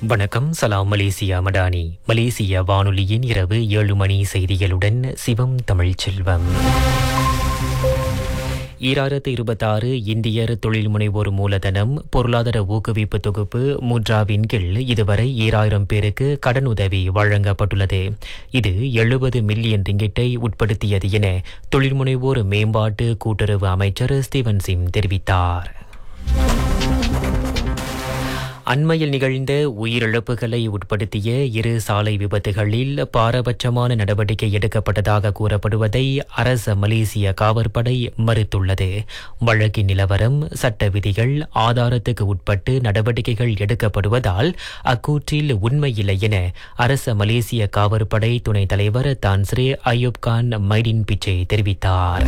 வணக்கம் சலாம் மலேசியா மடானி மலேசிய வானொலியின் இரவு ஏழு மணி செய்திகளுடன் சிவம் தமிழ் செல்வம் ஈராயிரத்து இருபத்தாறு இந்தியர் தொழில் முனைவோர் மூலதனம் பொருளாதார ஊக்குவிப்பு தொகுப்பு முட்ராவின் கீழ் இதுவரை ஈராயிரம் பேருக்கு கடனுதவி வழங்கப்பட்டுள்ளது இது எழுபது மில்லியன் ரிங்கிட்டை உட்படுத்தியது என தொழில் முனைவோர் மேம்பாட்டு கூட்டுறவு அமைச்சர் ஸ்டீவன் சிம் தெரிவித்தார் அண்மையில் நிகழ்ந்த உயிரிழப்புகளை உட்படுத்திய இரு சாலை விபத்துகளில் பாரபட்சமான நடவடிக்கை எடுக்கப்பட்டதாக கூறப்படுவதை அரச மலேசிய காவற்படை மறுத்துள்ளது வழக்கின் நிலவரம் சட்ட விதிகள் ஆதாரத்துக்கு உட்பட்டு நடவடிக்கைகள் எடுக்கப்படுவதால் அக்கூற்றில் உண்மையில்லை என அரச மலேசிய காவற்படை துணைத் தலைவர் தான்ஸ்ரே அயூப் கான் மைடின் பிச்சை தெரிவித்தார்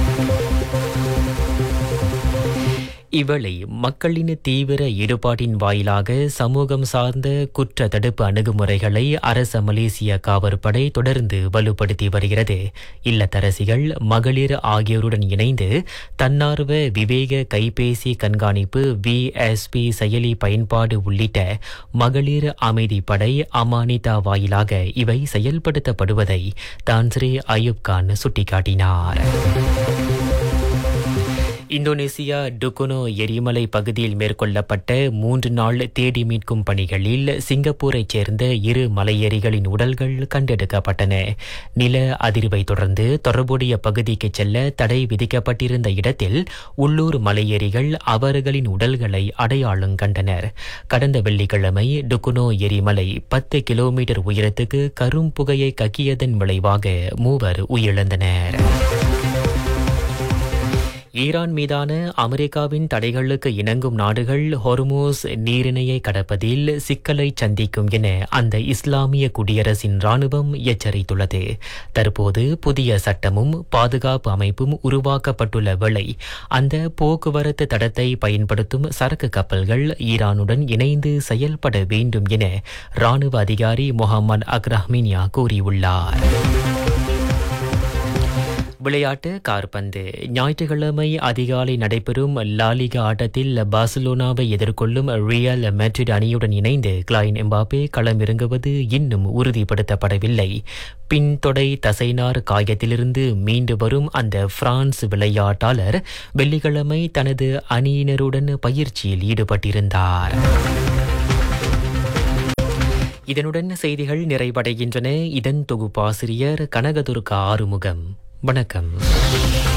இவளை மக்களின் தீவிர ஈடுபாட்டின் வாயிலாக சமூகம் சார்ந்த குற்ற தடுப்பு அணுகுமுறைகளை அரச மலேசிய காவற்படை தொடர்ந்து வலுப்படுத்தி வருகிறது இல்லத்தரசிகள் மகளிர் ஆகியோருடன் இணைந்து தன்னார்வ விவேக கைபேசி கண்காணிப்பு விஎஸ்பி செயலி பயன்பாடு உள்ளிட்ட மகளிர் அமைதிப்படை அமானிதா வாயிலாக இவை செயல்படுத்தப்படுவதை தான்ஸ்ரே அயூப் கான் சுட்டிக்காட்டினார் இந்தோனேசியா டுகுனோ எரிமலை பகுதியில் மேற்கொள்ளப்பட்ட மூன்று நாள் தேடி மீட்கும் பணிகளில் சிங்கப்பூரைச் சேர்ந்த இரு மலையேறிகளின் உடல்கள் கண்டெடுக்கப்பட்டன நில அதிர்வை தொடர்ந்து தொடர்புடைய பகுதிக்கு செல்ல தடை விதிக்கப்பட்டிருந்த இடத்தில் உள்ளூர் மலையேறிகள் அவர்களின் உடல்களை அடையாளம் கண்டனர் கடந்த வெள்ளிக்கிழமை டுகுனோ எரிமலை பத்து கிலோமீட்டர் உயரத்துக்கு கரும் புகையை கக்கியதன் விளைவாக மூவர் உயிரிழந்தனர் ஈரான் மீதான அமெரிக்காவின் தடைகளுக்கு இணங்கும் நாடுகள் ஹொர்மோஸ் நீரிணையை கடப்பதில் சிக்கலை சந்திக்கும் என அந்த இஸ்லாமிய குடியரசின் ராணுவம் எச்சரித்துள்ளது தற்போது புதிய சட்டமும் பாதுகாப்பு அமைப்பும் உருவாக்கப்பட்டுள்ள வேளை அந்த போக்குவரத்து தடத்தை பயன்படுத்தும் சரக்கு கப்பல்கள் ஈரானுடன் இணைந்து செயல்பட வேண்டும் என ராணுவ அதிகாரி முகமது அக்ரஹ்மினியா கூறியுள்ளார் விளையாட்டு கார்பந்து ஞாயிற்றுக்கிழமை அதிகாலை நடைபெறும் லாலிகா ஆட்டத்தில் பார்சிலோனாவை எதிர்கொள்ளும் ரியல் மெட்ரிட் அணியுடன் இணைந்து கிளைன் எம்பாப்பே களமிறங்குவது இன்னும் உறுதிப்படுத்தப்படவில்லை பின்தொடை தசைனார் காயத்திலிருந்து மீண்டு வரும் அந்த பிரான்ஸ் விளையாட்டாளர் வெள்ளிக்கிழமை தனது அணியினருடன் பயிற்சியில் ஈடுபட்டிருந்தார் இதனுடன் செய்திகள் நிறைவடைகின்றன இதன் தொகுப்பாசிரியர் கனகதுர்கா ஆறுமுகம் வணக்கம்